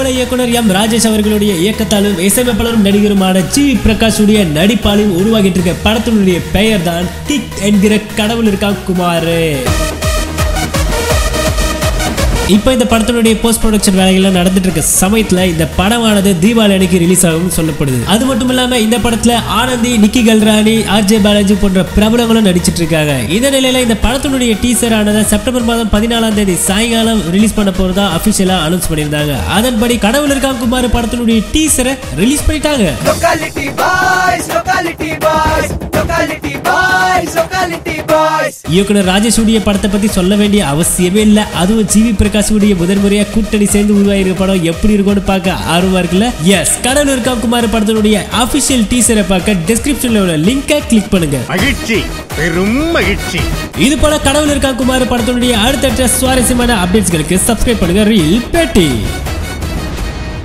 பிரபல இயக்குனர் எம் ராஜேஷ் அவர்களுடைய இயக்கத்தாலும் இசையமைப்பாளரும் நடிகருமான ஜி பிரகாஷுடைய நடிப்பாலும் உருவாகிட்டு இருக்க படத்தினுடைய பெயர் தான் கிக் என்கிற கடவுள் இருக்கா குமார் இப்போ இந்த படத்தினுடைய போஸ்ட் ப்ரொடக்ஷன் வேலைகள்லாம் நடந்துட்டு இருக்க சமயத்துல இந்த படமானது தீபாவளி அன்னைக்கு ரிலீஸ் ஆகும் சொல்லப்படுது அது மட்டும் இல்லாம இந்த படத்துல ஆனந்தி நிக்கி கல்ராணி ஆர்ஜே பாலாஜி போன்ற பிரபலங்களும் நடிச்சிட்டு இருக்காங்க இந்த நிலையில இந்த படத்தினுடைய டீசர் ஆனதை செப்டம்பர் மாதம் பதினாலாம் தேதி சாயங்காலம் ரிலீஸ் பண்ண போறதா அபிஷியலா அனௌன்ஸ் பண்ணியிருந்தாங்க அதன்படி கடவுள் இருக்கா குமார் படத்தினுடைய டீசரை ரிலீஸ் பண்ணிட்டாங்க Locality boys, locality boys, locality boys, locality boys. இயக்குனர் ராஜேஷுடைய படத்தை பத்தி சொல்ல வேண்டிய அவசியமே இல்ல அதுவும் ஜிவி பிரகாஷுடைய முதல் முறையா கூட்டணி சேர்ந்து உருவாயிருக்க படம் எப்படி இருக்கும்னு பார்க்க ஆர்வமா இருக்குல்ல எஸ் கடவுள் இருக்கா குமார் படத்தினுடைய அபிஷியல் டீசரை பார்க்க டிஸ்கிரிப்ஷன்ல உள்ள லிங்கை கிளிக் பண்ணுங்க மகிழ்ச்சி பெரும் மகிழ்ச்சி இது போல கடவுள் இருக்கா குமார் படத்தினுடைய அடுத்தடுத்த சுவாரஸ்யமான அப்டேட்ஸ்களுக்கு சப்ஸ்கிரைப் பண்ணுங்க ரீல் பேட்டி